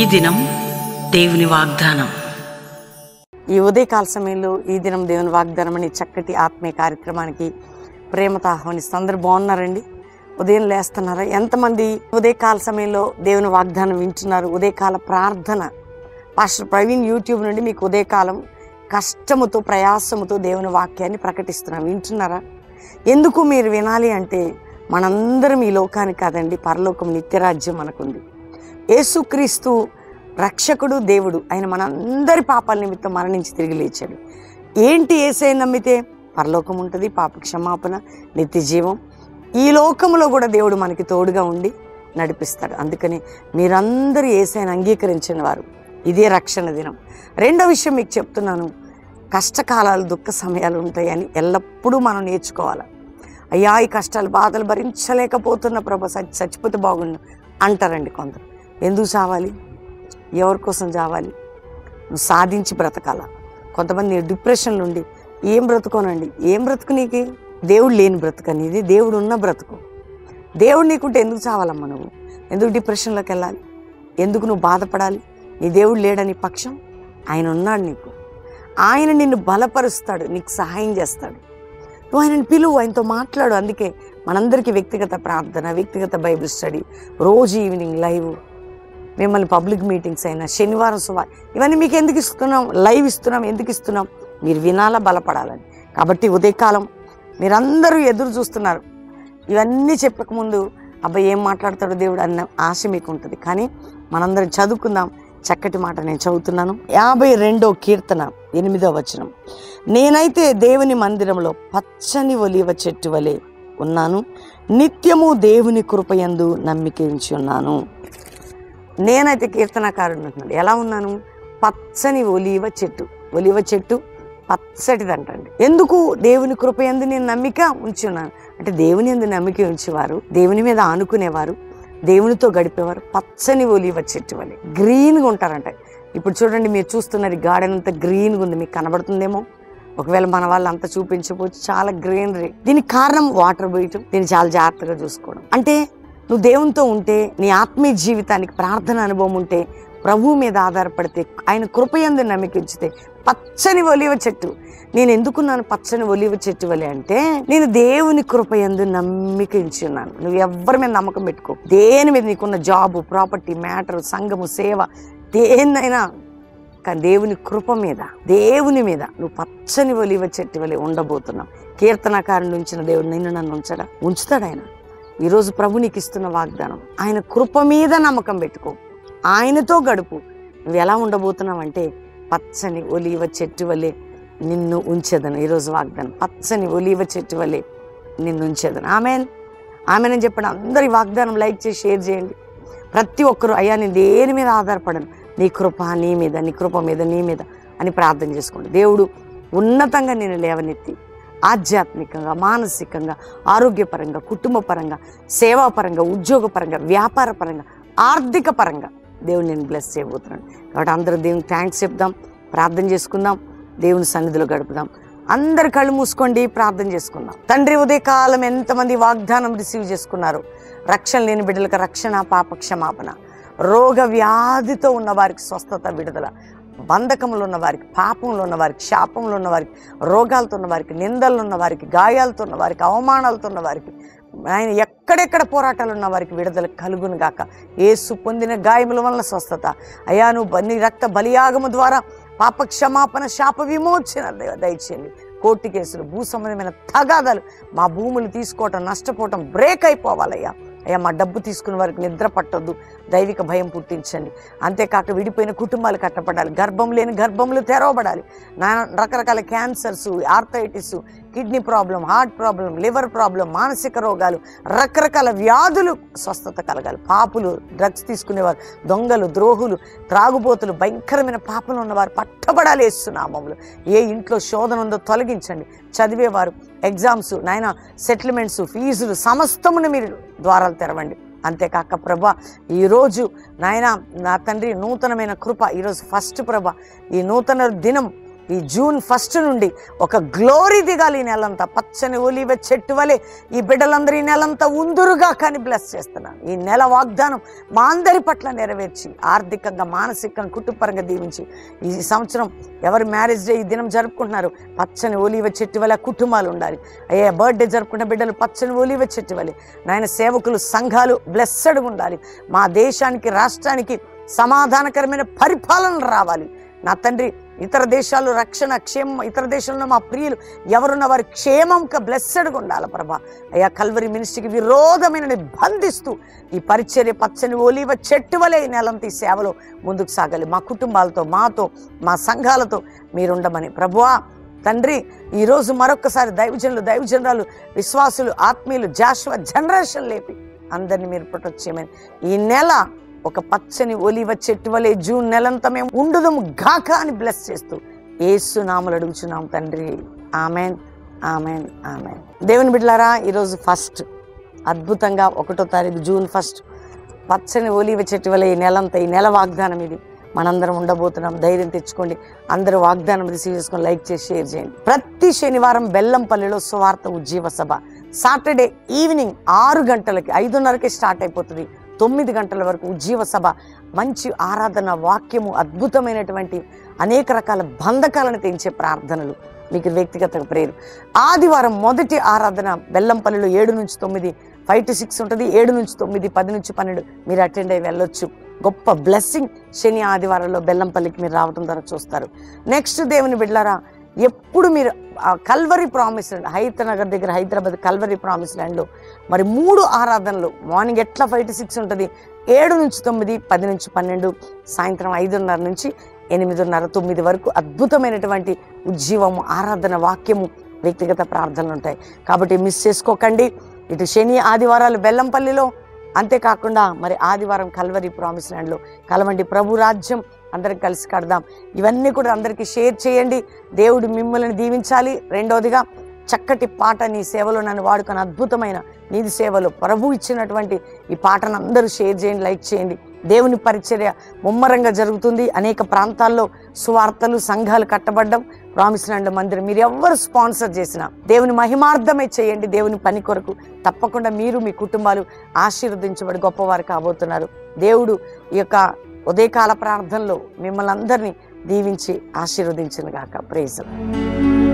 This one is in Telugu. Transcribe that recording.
దినం దేవుని వాగ్దానం ఈ ఉదయకాల సమయంలో ఈ దినం దేవుని వాగ్దానం అనే చక్కటి ఆత్మీయ కార్యక్రమానికి ప్రేమతో ఆహ్వానిస్తూ అందరూ బాగున్నారండి ఉదయం లేస్తున్నారా ఎంతమంది ఉదయకాల సమయంలో దేవుని వాగ్దానం వింటున్నారు ఉదయకాల ప్రార్థన పాస్టర్ ప్రవీణ్ యూట్యూబ్ నుండి మీకు ఉదయకాలం కష్టముతో ప్రయాసముతో దేవుని వాక్యాన్ని ప్రకటిస్తున్నాం వింటున్నారా ఎందుకు మీరు వినాలి అంటే మనందరం ఈ లోకానికి కాదండి పరలోకం నిత్యరాజ్యం మనకుంది యేసుక్రీస్తు రక్షకుడు దేవుడు ఆయన మనందరి పాపాల నిమిత్తం మరణించి తిరిగి లేచాడు ఏంటి ఏసై నమ్మితే పరలోకం ఉంటుంది పాప క్షమాపణ నిత్య జీవం ఈ లోకంలో కూడా దేవుడు మనకి తోడుగా ఉండి నడిపిస్తాడు అందుకని మీరందరూ ఏసైని అంగీకరించిన వారు ఇదే రక్షణ దినం రెండో విషయం మీకు చెప్తున్నాను కష్టకాలాలు దుఃఖ సమయాలు ఉంటాయని ఎల్లప్పుడూ మనం నేర్చుకోవాలి అయ్యా ఈ కష్టాలు బాధలు భరించలేకపోతున్న ప్రభా చచ్చి చచ్చిపోతే బాగుండు అంటారండి కొందరు ఎందుకు చావాలి ఎవరి కోసం చావాలి నువ్వు సాధించి బ్రతకాల కొంతమంది డిప్రెషన్లు ఉండి ఏం బ్రతుకోనండి ఏం బ్రతుకు నీకు దేవుడు లేని బ్రతుకు అనేది దేవుడు ఉన్న బ్రతుకు దేవుడు నీకుంటే ఎందుకు చావాలమ్మా నువ్వు ఎందుకు డిప్రెషన్లోకి వెళ్ళాలి ఎందుకు నువ్వు బాధపడాలి నీ దేవుడు లేడని పక్షం ఆయన ఉన్నాడు నీకు ఆయన నిన్ను బలపరుస్తాడు నీకు సహాయం చేస్తాడు నువ్వు ఆయనను పిలువు ఆయనతో మాట్లాడు అందుకే మనందరికీ వ్యక్తిగత ప్రార్థన వ్యక్తిగత బైబిల్ స్టడీ రోజు ఈవినింగ్ లైవ్ మిమ్మల్ని పబ్లిక్ మీటింగ్స్ అయినా శనివారం సువారం ఇవన్నీ మీకు ఎందుకు ఇస్తున్నాం లైవ్ ఇస్తున్నాం ఎందుకు ఇస్తున్నాం మీరు వినాలా బలపడాలని కాబట్టి ఉదయకాలం మీరందరూ ఎదురు చూస్తున్నారు ఇవన్నీ చెప్పకముందు అబ్బాయి ఏం మాట్లాడతాడో దేవుడు అన్న ఆశ మీకు ఉంటుంది కానీ మనందరం చదువుకుందాం చక్కటి మాట నేను చదువుతున్నాను యాభై రెండో కీర్తన ఎనిమిదో వచనం నేనైతే దేవుని మందిరంలో పచ్చని ఒలివ చెట్టు వలె ఉన్నాను నిత్యము దేవుని కృపయందు నమ్మిక ఉంచి ఉన్నాను నేనైతే కీర్తనకారుడు అంటున్నాడు ఎలా ఉన్నాను పచ్చని ఒలివ చెట్టు ఒలివ చెట్టు పచ్చటిదంటండి ఎందుకు దేవుని కృపయందు నేను నమ్మిక ఉంచి ఉన్నాను అంటే దేవుని ఎందు నమ్మిక ఉంచేవారు దేవుని మీద ఆనుకునేవారు దేవునితో గడిపేవారు పచ్చని ఒలివ చెట్టు వలె గ్రీన్గా ఉంటారంట ఇప్పుడు చూడండి మీరు చూస్తున్నారు ఈ గార్డెన్ అంతా గ్రీన్గా ఉంది మీకు కనబడుతుందేమో ఒకవేళ మన వాళ్ళు అంతా చూపించకపోవచ్చు చాలా గ్రీనరీ దీనికి కారణం వాటర్ పోయటం దీన్ని చాలా జాగ్రత్తగా చూసుకోవడం అంటే నువ్వు దేవునితో ఉంటే నీ ఆత్మీయ జీవితానికి ప్రార్థన అనుభవం ఉంటే ప్రభువు మీద ఆధారపడితే ఆయన కృపయందు నమ్మికించితే పచ్చని ఒలివ చెట్టు నేను ఎందుకున్నాను పచ్చని ఒలివ చెట్టు వలె అంటే నేను దేవుని కృపయందు నమ్మికించి ఉన్నాను నువ్వు ఎవరి మీద నమ్మకం పెట్టుకో దేని మీద నీకున్న జాబు ప్రాపర్టీ మ్యాటర్ సంఘము సేవ దేన్నైనా కానీ దేవుని కృప మీద దేవుని మీద నువ్వు పచ్చని ఒలివ చెట్టు వలె ఉండబోతున్నావు కీర్తనకారుని ఉంచిన దేవుడు నిన్ను నన్ను ఉంచడా ఉంచుతాడు ఆయన ఈరోజు ప్రభు నీకు ఇస్తున్న వాగ్దానం ఆయన కృప మీద నమ్మకం పెట్టుకో ఆయనతో గడుపు నువ్వు ఎలా ఉండబోతున్నావు అంటే పచ్చని ఒలివ చెట్టు వలె నిన్ను ఉంచేదను ఈరోజు వాగ్దానం పచ్చని ఒలివ చెట్టు వలె నిన్ను ఉంచేదను ఆమెన్ ఆమెనని చెప్పండి అందరి వాగ్దానం లైక్ చేసి షేర్ చేయండి ప్రతి ఒక్కరు అయ్యా నేను దేని మీద ఆధారపడను నీ కృప నీ మీద నీ కృప మీద నీ మీద అని ప్రార్థన చేసుకోండి దేవుడు ఉన్నతంగా నేను లేవనెత్తి ఆధ్యాత్మికంగా మానసికంగా ఆరోగ్యపరంగా కుటుంబపరంగా సేవాపరంగా ఉద్యోగపరంగా వ్యాపార పరంగా ఆర్థిక పరంగా దేవుడు నేను బ్లెస్ చేయబోతున్నాను కాబట్టి అందరూ దేవునికి థ్యాంక్స్ చెప్దాం ప్రార్థన చేసుకుందాం దేవుని సన్నిధిలో గడుపుదాం అందరు కళ్ళు మూసుకోండి ప్రార్థన చేసుకుందాం తండ్రి ఉదయకాలం ఎంతమంది వాగ్దానం రిసీవ్ చేసుకున్నారు రక్షణ లేని బిడ్డలకు రక్షణ పాప క్షమాపణ రోగ వ్యాధితో ఉన్న వారికి స్వస్థత విడుదల బంధకములు ఉన్న వారికి పాపంలో ఉన్న వారికి శాపంలో ఉన్న వారికి రోగాలతో ఉన్న వారికి నిందలు ఉన్న వారికి గాయాలతో ఉన్న వారికి అవమానాలతో ఉన్న వారికి ఆయన ఎక్కడెక్కడ పోరాటాలు ఉన్న వారికి విడుదల కలుగును గాక ఏసు పొందిన గాయముల వలన స్వస్థత అయా నువ్వు బ- నీ రక్త బలియాగము ద్వారా పాప క్షమాపణ శాప విమోచన దయ- దయచేయండి కోర్టు కేసులు భూ సంబంధమైన తగాదాలు మా భూములు తీసుకోవటం నష్టపోవటం బ్రేక్ అయిపోవాలయ్యా అయ్యా మా డబ్బు తీసుకున్న వారికి నిద్ర పట్టొద్దు దైవిక భయం పుట్టించండి అంతేకాక విడిపోయిన కుటుంబాలు కట్టపడాలి గర్భం లేని గర్భములు తెరవబడాలి నా రకరకాల cancers arthritis kidney problem heart problem liver problem మానసిక రోగాలు రకరకాల వ్యాధులు స్వస్థత కలగాలి పాపులు డ్రగ్స్ తీసుకునేవారు దొంగలు ద్రోహులు త్రాగుబోతులు భయంకరమైన పాపలు ఉన్నవారు పట్టబడాలి వేస్తున్నామములు ఏ ఇంట్లో శోధన ఉందో తొలగించండి చదివేవారు ఎగ్జామ్స్ నాయన సెటిల్మెంట్స్ ఫీజులు సమస్తమును మీరు ద్వారాలు తెరవండి అంతేకాక ప్రభ ఈరోజు నాయన నా తండ్రి నూతనమైన కృప ఈరోజు ఫస్ట్ ప్రభ ఈ నూతన దినం ఈ జూన్ ఫస్ట్ నుండి ఒక గ్లోరీ దిగాలి ఈ నెలంతా పచ్చని ఒలివ చెట్టు వలె ఈ బిడ్డలందరూ ఈ నెలంతా ఉందురుగా కానీ బ్లెస్ చేస్తున్నాను ఈ నెల వాగ్దానం మా అందరి పట్ల నెరవేర్చి ఆర్థికంగా మానసికంగా కుటుంబపరంగా దీవించి ఈ సంవత్సరం ఎవరు మ్యారేజ్ డే ఈ దినం జరుపుకుంటున్నారు పచ్చని ఒలివ చెట్టు వలె కుటుంబాలు ఉండాలి అయ్యే బర్త్డే జరుపుకున్న బిడ్డలు పచ్చని ఒలివ చెట్టు వలె నాయన సేవకులు సంఘాలు బ్లెస్సడ్గా ఉండాలి మా దేశానికి రాష్ట్రానికి సమాధానకరమైన పరిపాలన రావాలి నా తండ్రి ఇతర దేశాలు రక్షణ క్షేమం ఇతర దేశంలో మా ప్రియులు ఎవరున్న వారి క్షేమంగా బ్లెస్సడ్గా ఉండాలి ప్రభా అయ్యా కల్వరి మినిస్ట్రీకి విరోధమైన బంధిస్తూ ఈ పరిచర్య పచ్చని ఓలివ చెట్టు వలె ఈ నెలంతా ఈ సేవలో ముందుకు సాగాలి మా కుటుంబాలతో మాతో మా సంఘాలతో మీరుండమని ప్రభువా తండ్రి ఈరోజు మరొకసారి దైవజనులు దైవజనరాలు విశ్వాసులు ఆత్మీయులు జాషువ జనరేషన్ లేపి అందరినీ మీరు ప్రొటెక్ట్ చేయమని ఈ నెల ఒక పచ్చని ఒలివ చెట్టు వలె జూన్ నెలంతా మేము ఉండుదము గాక అని బ్లెస్ చేస్తూ ఏసు నామలు అడుగుచున్నాం తండ్రి ఆమెన్ ఆమెన్ ఆమెన్ దేవుని బిడ్డలారా ఈరోజు ఫస్ట్ అద్భుతంగా ఒకటో తారీఖు జూన్ ఫస్ట్ పచ్చని ఒలివ చెట్టు వల్ల ఈ నెలంతా ఈ నెల వాగ్దానం ఇది మనందరం ఉండబోతున్నాం ధైర్యం తెచ్చుకోండి అందరూ వాగ్దానం రిసీవ్ చేసుకొని లైక్ చేసి షేర్ చేయండి ప్రతి శనివారం బెల్లంపల్లిలో సువార్త ఉజ్జీవ సభ సాటర్డే ఈవినింగ్ ఆరు గంటలకి ఐదున్నరకి స్టార్ట్ అయిపోతుంది తొమ్మిది గంటల వరకు ఉజ్జీవ సభ మంచి ఆరాధన వాక్యము అద్భుతమైనటువంటి అనేక రకాల బంధకాలను తెంచే ప్రార్థనలు మీకు వ్యక్తిగత ప్రేరు ఆదివారం మొదటి ఆరాధన బెల్లంపల్లిలో ఏడు నుంచి తొమ్మిది ఫైవ్ టు సిక్స్ ఉంటుంది ఏడు నుంచి తొమ్మిది పది నుంచి పన్నెండు మీరు అటెండ్ అయ్యి వెళ్ళొచ్చు గొప్ప బ్లెస్సింగ్ శని ఆదివారంలో బెల్లంపల్లికి మీరు రావడం ద్వారా చూస్తారు నెక్స్ట్ దేవుని బిడ్లారా ఎప్పుడు మీరు ఆ Calvary promise land Hayath Nagar దగ్గర హైదరాబాద్ కల్వరి ప్రామిస్ ల్యాండ్లో మరి మూడు ఆరాధనలు మార్నింగ్ ఎట్లా ఫైవ్ టు సిక్స్ ఉంటుంది ఏడు నుంచి తొమ్మిది పది నుంచి పన్నెండు సాయంత్రం ఐదున్నర నుంచి ఎనిమిదిన్నర తొమ్మిది వరకు అద్భుతమైనటువంటి ఉజ్జీవము ఆరాధన వాక్యము వ్యక్తిగత ప్రార్థనలు ఉంటాయి కాబట్టి మిస్ చేసుకోకండి ఇటు శని ఆదివారాలు బెల్లంపల్లిలో అంతేకాకుండా మరి ఆదివారం కల్వరి ప్రామిస్ ల్యాండ్లో కలవండి ప్రభు రాజ్యం అందరం కలిసి కడదాం ఇవన్నీ కూడా అందరికీ షేర్ చేయండి దేవుడు మిమ్మల్ని దీవించాలి రెండవదిగా చక్కటి పాట నీ సేవలో నన్ను వాడుకొని అద్భుతమైన నీది సేవలో ప్రభు ఇచ్చినటువంటి ఈ పాటను అందరూ షేర్ చేయండి లైక్ చేయండి దేవుని పరిచర్య ముమ్మరంగా జరుగుతుంది అనేక ప్రాంతాల్లో సువార్తలు సంఘాలు కట్టబడ్డం ప్రామిస్ ల్యాండ్ మందిరం మీరు ఎవ్వరు స్పాన్సర్ చేసినా దేవుని మహిమార్థమే చేయండి దేవుని పని కొరకు తప్పకుండా మీరు మీ కుటుంబాలు ఆశీర్వదించబడి గొప్పవారు కాబోతున్నారు దేవుడు ఈ యొక్క ఉదయకాల ప్రార్థనలో మిమ్మల్ని అందరినీ దీవించి ఆశీర్వదించిన గాక ప్రేజ్